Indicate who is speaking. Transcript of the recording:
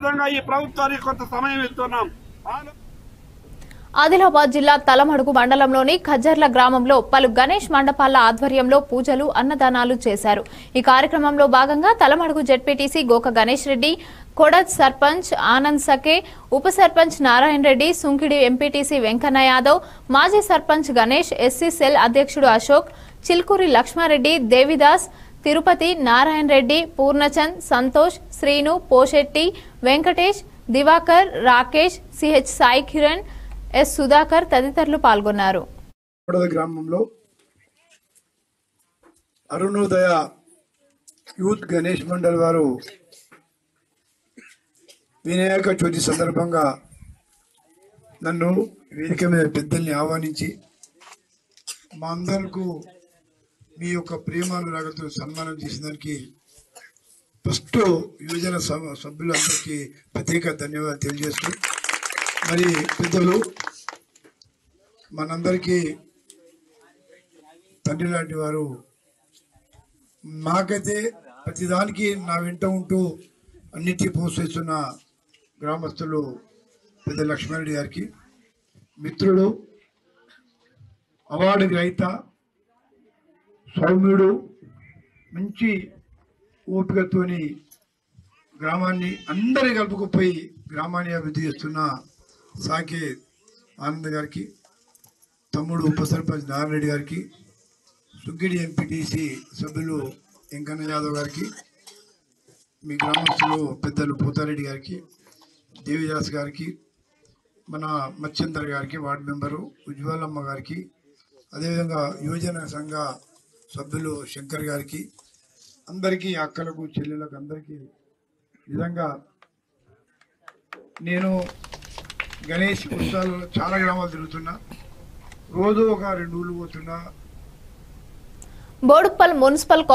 Speaker 1: విధంగా ఈ ప్రభుత్వానికి కొంత సమయం ఇస్తున్నాం ఆలో-
Speaker 2: ఆదిలాబాద్ జిల్లా తలమడుగు మండలంలోని ఖజ్జర్ల గ్రామంలో పలు గణేష్ మండపాల ఆధ్వర్యంలో పూజలు అన్నదానాలు చేశారు ఈ కార్యక్రమంలో భాగంగా తలమడుగు జెడ్పీటీసీ గోక గణేష్ రెడ్డి కొడద్ సర్పంచ్ ఆనంద్ సకే ఉప సర్పంచ్ నారాయణ రెడ్డి సుంకిడి ఎంపీటీసీ వెంకన్న యాదవ్ మాజీ సర్పంచ్ గణేష్ ఎస్సీ సెల్ అధ్యక్షుడు అశోక్ చిల్కూరి లక్ష్మారెడ్డి దేవిదాస్ తిరుపతి నారాయణ రెడ్డి పూర్ణచంద్ సంతోష్ శ్రీను పోషెట్టి వెంకటేష్ దివాకర్ రాకేష్ సిహెచ్ సాయి కిరణ్ ఎస్ సుధాకర్ తదితరులు పాల్గొన్నారు
Speaker 3: కొడద గ్రామంలో అరుణోదయ యూత్ గణేష్ మండల్ వారు వినాయక చవితి సందర్భంగా నన్ను వేదిక మీద పెద్దల్ని ఆహ్వానించి మా అందరకు మీ యొక్క ప్రేమానురాగతో సన్మానం చేసిన దానికి ఫస్ట్ యువజన సభ- సభ్యులందరికీ ప్రత్యేక ధన్యవాదాలు తెలియజేస్తూ మరి పెద్దలు మనందరికీ తండ్రి లాంటి వారు మాకైతే ప్రతిదానికి నా వెంట ఉంటూ అన్నిటి పోషిస్తున్న గ్రామస్తులు పెద్ద లక్ష్మణరెడ్డి గారికి మిత్రుడు అవార్డు గ్రహీత సౌమ్యుడు మంచి ఓపికతోని గ్రామాన్ని అందరి కలుపుకుపోయి గ్రామాన్ని అభివృద్ధి చేస్తున్న సాకేత్ ఆనంద్ గారికి తమ్ముడు ఉప సర్పంచ్ నారాయణ గారికి సుగ్గిడి ఎంపీటీసీ సభ్యులు వెంకన్న యాదవ్ గారికి మీ గ్రామస్తులు పెద్దలు పోతారెడ్డి గారికి దేవిదాస్ గారికి మన మత్స్యందర్ గారికి వార్డు మెంబరు ఉజ్వలమ్మ గారికి అదేవిధంగా యువజన సంఘ సభ్యులు శంకర్ గారికి అందరికీ అక్కలకు చెల్లెలకు అందరికీ విధంగా నేను గణేష్ ఉత్సవాలలో చాలా గ్రామాలు తిరుగుతున్నా రోజు ఒక రెండు ఊళ్ళు పోతున్నా
Speaker 2: బోడుప్పల్ మున్సిపల్